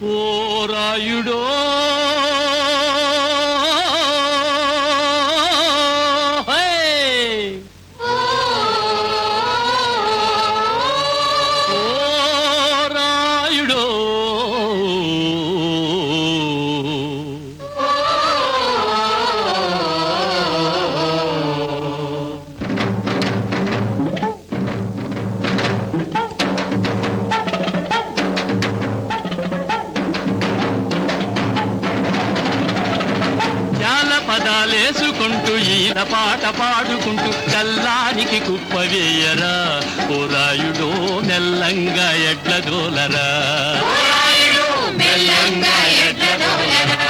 ఓ రాయుడో హే! ఓ రాయుడో చాలా పదాలేసుకుంటూ ఈత పాట పాడుకుంటూ చల్లానికి కుప్ప వేయరా ఓ రాయుడో మెల్లంగా ఎడ్ల దోలరా మెల్లంగా ఎడ్లదోలరా.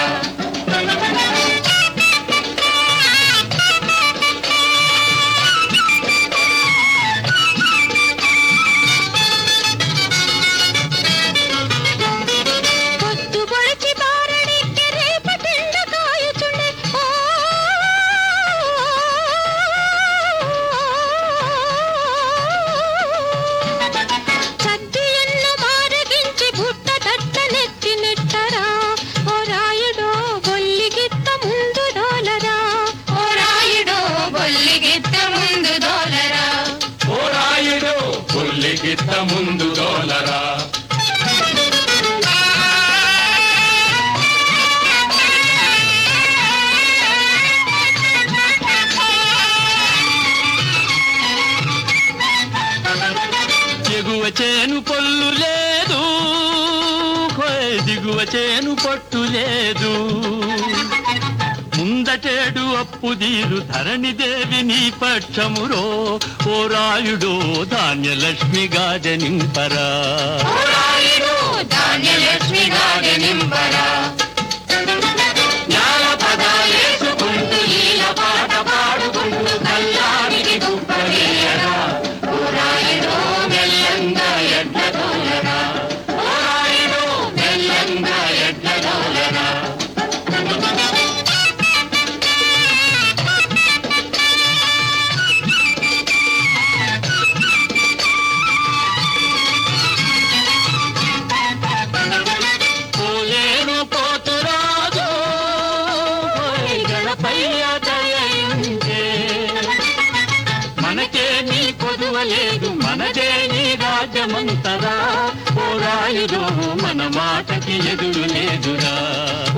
పొద్దు పొడిచి బారడికి రేపటిండ కాయుచుండే. ఓ చద్ది ఎన్ను మారగించి బుట్ట తట్ట నెత్తి నెట్టరా ఓ రాయుడో బొల్లిగిత్త ముందు దోలరా ఓ రాయుడో బొల్లిగిత్త ముందు దోలరా ఓ రాయుడో పుల్లికిత్త ముందు దోలరా ఎగువ చేను పొల్లు లేదు హోయ్ దిగువ చేను పట్టు లేదు ముందటేడు అప్పు దీరు ధరణి దేవి నీ పక్షమురో ఓ రాయుడో ధాన్యలక్ష్మి గాజనింపరా ఓ రాయుడో ధాన్యలక్ష్మి గాడెనింపరా జ్ఞాన పదాలేసుకుంటూ ఈల పాట పాడుకుంటూ కల్లానికి గుప్పలేయరా ఓ రాయుడో మెల్లంగా ఎడ్ల దోలరా ఓ రాయుడో మెల్లంగా ఎడ్ల దోలరా పోలేను పోతురాజు హోయ్ గణపయ్య దయయుంటే మనకే నీ కొదువలేదు మనదే నీ రాజ్యమంతరా ఓ రాయుడు మన మాటకి ఎదురు లేదురా